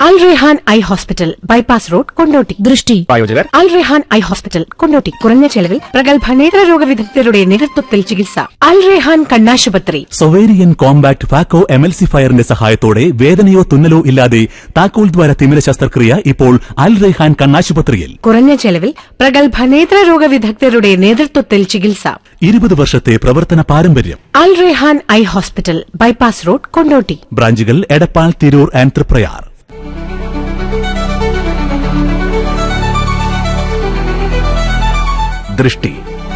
അൽ Rehan eye hospital bypass road Kondotty ദൃഷ്ടി പ്രായോജകർ Al Rehan eye hospital Kondotty കുറഞ്ഞ ചെലവിൽ പ്രഗത്ഭ നേത്രരോഗ വിദഗ്ധരുടെ നേതൃത്വത്തിൽ ചികിത്സ അൽ റെഹാൻ കണ്ണാശുപത്രി സൊവേരിയൻ കോമ്പാക്ട് ഫാക്കോ എമൽസിഫയറിന്റെ സഹായത്തോടെ വേദനയോ തുന്നലോ ഇല്ലാതെ താക്കോൽ ദ്വാര തിമിര ശസ്ത്രക്രിയ ഇപ്പോൾ അൽ റെഹാൻ കണ്ണാശുപത്രിയിൽ കുറഞ്ഞ ചെലവിൽ പ്രഗത്ഭ നേത്രരോഗ വിദഗ്ധരുടെ നേതൃത്വത്തിൽ ചികിത്സ ഇരുപത് വർഷത്തെ പ്രവർത്തന പാരമ്പര്യം Al Rehan eye hospital bypass road Kondotty ബ്രാഞ്ചുകൾ എടപ്പാൾ തിരൂർ ആൻഡ് തൃപ്രയാർ ദൃഷ്ടി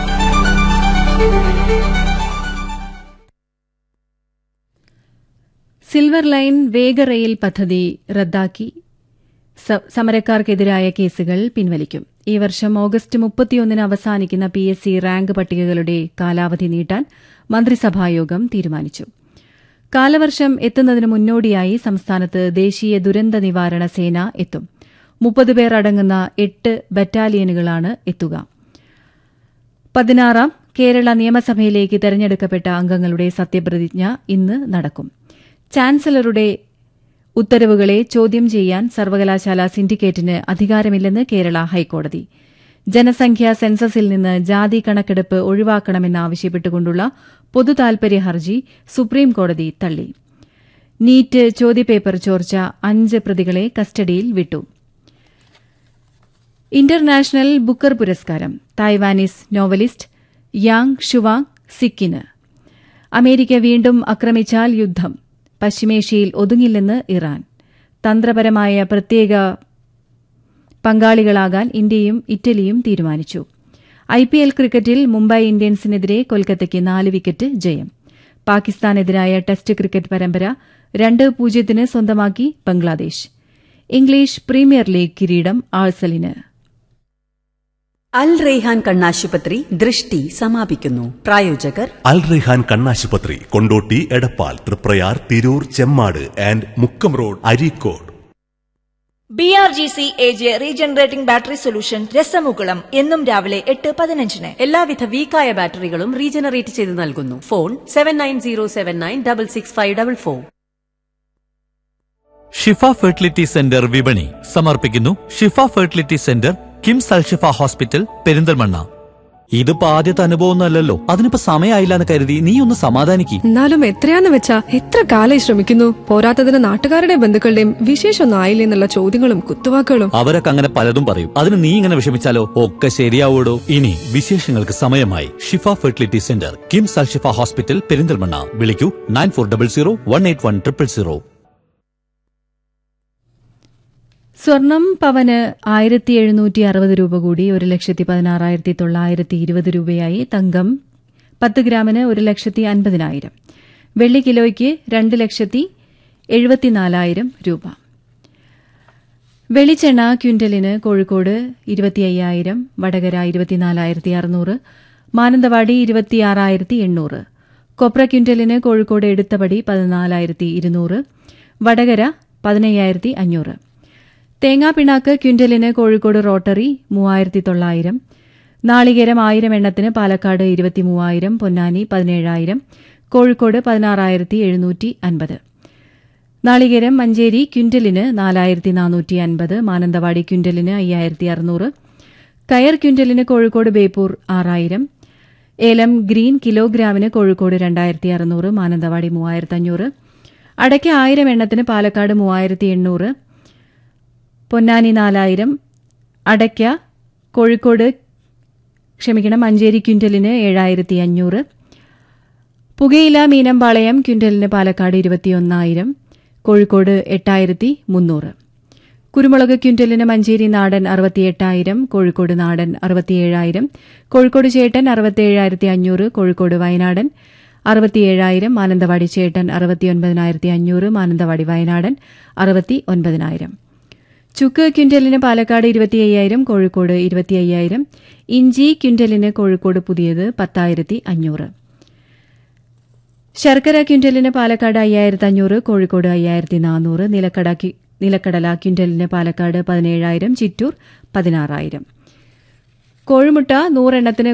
സിൽവർ ലൈൻ വേഗറെയിൽ പദ്ധതി റദ്ദാക്കി സ- സമരക്കാർക്കെതിരായ കേസുകൾ പിൻവലിക്കും ഈ വർഷം ഓഗസ്റ്റ് മുപ്പത്തിയൊന്നിന് അവസാനിക്കുന്ന പി എസ് സി റാങ്ക് പട്ടികകളുടെ കാലാവധി നീട്ടാൻ മന്ത്രിസഭായോഗം തീരുമാനിച്ചു കാലവർഷം എത്തുന്നതിന് മുന്നോടിയായി സംസ്ഥാനത്ത് ദേശീയ ദുരന്ത നിവാരണ സേന എത്തും മുപ്പത് പേർ അടങ്ങുന്ന എട്ട് ബറ്റാലിയനുകളാണ് എത്തുക പതിനാറാം കേരള നിയമസഭയിലേക്ക് തെരഞ്ഞെടുക്കപ്പെട്ട അംഗങ്ങളുടെ സത്യപ്രതിജ്ഞ ഇന്ന് നടക്കും ചാൻസലറുടെ ഉത്തരവുകളെ ചോദ്യം ചെയ്യാൻ സർവകലാശാല സിൻഡിക്കേറ്റിന് അധികാരമില്ലെന്ന് കേരള ഹൈക്കോടതി ജനസംഖ്യാ സെൻസസിൽ നിന്ന് ജാതി കണക്കെടുപ്പ് ഒഴിവാക്കണമെന്നാവശ്യപ്പെട്ടുകൊണ്ടുള്ള പൊതുതാൽപര്യ ഹർജി സുപ്രീംകോടതി തള്ളി നീറ്റ് ചോദ്യപേപ്പർ ചോർച്ച അഞ്ച് പ്രതികളെ കസ്റ്റഡിയിൽ വിട്ടു ഇന്റർനാഷണൽ ബുക്കർ പുരസ്കാരം തായ്വാനീസ് നോവലിസ്റ്റ് യാങ് ഷുവാങ് സിക്കിന് അമേരിക്ക വീണ്ടും ആക്രമിച്ചാൽ യുദ്ധം പശ്ചിമേഷ്യയിൽ ഒതുങ്ങില്ലെന്ന് ഇറാൻ തന്ത്രപരമായ പ്രത്യേക പങ്കാളികളാകാൻ ഇന്ത്യയും ഇറ്റലിയും തീരുമാനിച്ചു ഐപിഎൽ ക്രിക്കറ്റിൽ മുംബൈ ഇന്ത്യൻസിനെതിരെ കൊൽക്കത്തയ്ക്ക് നാല് വിക്കറ്റ് ജയം പാകിസ്ഥാനെതിരായ ടെസ്റ്റ് ക്രിക്കറ്റ് പരമ്പര രണ്ട് പൂജ്യത്തിന് സ്വന്തമാക്കി ബംഗ്ലാദേശ് ഇംഗ്ലീഷ് പ്രീമിയർ ലീഗ് കിരീടം ആഴ്സലിന് അൽ റെയ്ഹാൻ കണ്ണാശുപത്രി ദൃഷ്ടി സമാപിക്കുന്നു പ്രായോജകർ അൽ റെഹാൻ കണ്ണാശുപത്രി Kondotty Edappal Triprayar Tirur Chemmad and Mukkam road Areekode B R G C A J regenerating battery solution രസമുകുളം എന്നും രാവിലെ എട്ട് പതിനഞ്ചിന് എല്ലാവിധ വീക്കായ ബാറ്ററികളും റീജനറേറ്റ് ചെയ്ത് നൽകുന്നു phone seven nine zero seven nine double six five double four Shifa fertility center വിപണി സമർപ്പിക്കുന്നു Shifa fertility center KIMS Alshifa hospital Perinthalmanna ഇതിപ്പോ ആദ്യത്തെ അനുഭവമൊന്നും അല്ലല്ലോ അതിനിപ്പോ സമയമായില്ല എന്ന് കരുതി നീ ഒന്ന് സമാധാനിക്ക് എന്നാലും എത്രയാന്ന് വെച്ചാ എത്ര കാലായി ശ്രമിക്കുന്നു പോരാത്തതിന് നാട്ടുകാരുടെ ബന്ധുക്കളുടെയും വിശേഷമൊന്നും ആയില്ലേ എന്നുള്ള ചോദ്യങ്ങളും കുത്തുവാക്കുകളും അവരൊക്കെ അങ്ങനെ പലതും പറയും അതിന് നീ ഇങ്ങനെ വിഷമിച്ചാലോ ഒക്കെ ശരിയാവൂടോ ഇനി വിശേഷങ്ങൾക്ക് സമയമായി Shifa fertility center KIMS Alshifa hospital Perinthalmanna വിളിക്കൂ nine four double zero one eight one triple zero സ്വർണം പവന് ആയിരത്തി എഴുന്നൂറ്റി അറുപത് രൂപ കൂടി ഒരു ലക്ഷത്തി പതിനാറായിരത്തി തൊള്ളായിരത്തി ഇരുപത് രൂപയായി തങ്കം പത്ത് ഗ്രാമിന് ഒരു ലക്ഷത്തി അൻപതിനായിരം വെള്ളി കിലോയ്ക്ക് രണ്ട് ലക്ഷത്തി എഴുപത്തിനാലായിരം രൂപ വെളിച്ചെണ്ണ ക്വിന്റലിന് കോഴിക്കോട് ഇരുപത്തി അയ്യായിരം വടകര ഇരുപത്തിനാലായിരത്തി അറുന്നൂറ് മാനന്തവാടി ഇരുപത്തിയാറായിരത്തി എണ്ണൂറ് കൊപ്ര ക്വിന്റലിന് കോഴിക്കോട് എടുത്തപടി പതിനാലായിരത്തി ഇരുന്നൂറ് വടകര പതിനയ്യായിരത്തി അഞ്ഞൂറ് തേങ്ങാപ്പിണ്ണാക്ക് ക്വിന്റലിന് കോഴിക്കോട് റോട്ടറി മൂവായിരത്തി തൊള്ളായിരം നാളികേരം ആയിരം എണ്ണത്തിന് പാലക്കാട് ഇരുപത്തി മൂവായിരം പൊന്നാനി പതിനേഴായിരം കോഴിക്കോട് പതിനാറായിരത്തി എഴുന്നൂറ്റി അൻപത് നാളികേരം മഞ്ചേരി ക്വിന്റലിന് നാലായിരത്തി നാനൂറ്റി അൻപത് മാനന്തവാടി ക്വിന്റലിന് അയ്യായിരത്തി അറുന്നൂറ് കയർ ക്വിന്റലിന് കോഴിക്കോട് ബേപ്പൂർ ആറായിരം ഏലം ഗ്രീൻ കിലോഗ്രാമിന് കോഴിക്കോട് രണ്ടായിരത്തി അറുന്നൂറ് മാനന്തവാടി മൂവായിരത്തി അഞ്ഞൂറ് അടയ്ക്ക ആയിരം എണ്ണത്തിന് പാലക്കാട് മൂവായിരത്തി എണ്ണൂറ് പൊന്നാനി നാലായിരം അടയ്ക്ക കോഴിക്കോട് ക്ഷമിക്കണം മഞ്ചേരി ക്വിന്റലിന് ഏഴായിരത്തി അഞ്ഞൂറ് പുകയില മീനമ്പാളയം ക്വിന്റലിന് പാലക്കാട് ഇരുപത്തിയൊന്നായിരം കോഴിക്കോട് എട്ടായിരത്തി മുന്നൂറ് കുരുമുളക് ക്വിന്റലിന് മഞ്ചേരി നാടൻ അറുപത്തിയെട്ടായിരം കോഴിക്കോട് നാടൻ അറുപത്തിയേഴായിരം കോഴിക്കോട് ചേട്ടൻ അറുപത്തിയേഴായിരത്തി അഞ്ഞൂറ് കോഴിക്കോട് വയനാടൻ അറുപത്തിയേഴായിരം മാനന്തവാടി ചേട്ടൻ അറുപത്തിയൊൻപതിനായിരത്തി അഞ്ഞൂറ് മാനന്തവാടി വയനാടൻ അറുപത്തി ഒൻപതിനായിരം ചുക്ക് ക്വിന്റലിന് പാലക്കാട് ഇരുപത്തി അയ്യായിരം കോഴിക്കോട് ഇരുപത്തി അയ്യായിരം ഇഞ്ചി ക്വിന്റലിന് കോഴിക്കോട് പുതിയത് പത്തായിരത്തി അഞ്ഞൂറ് ശർക്കര ക്വിന്റലിന് പാലക്കാട് അയ്യായിരത്തി അഞ്ഞൂറ് കോഴിക്കോട് അയ്യായിരത്തി നാനൂറ് നിലക്കട ക്വി- നിലക്കടല ക്വിന്റലിന് പാലക്കാട് പതിനേഴായിരം ചിറ്റൂർ പതിനാറായിരം കോഴിമുട്ട നൂറെണ്ണത്തിന്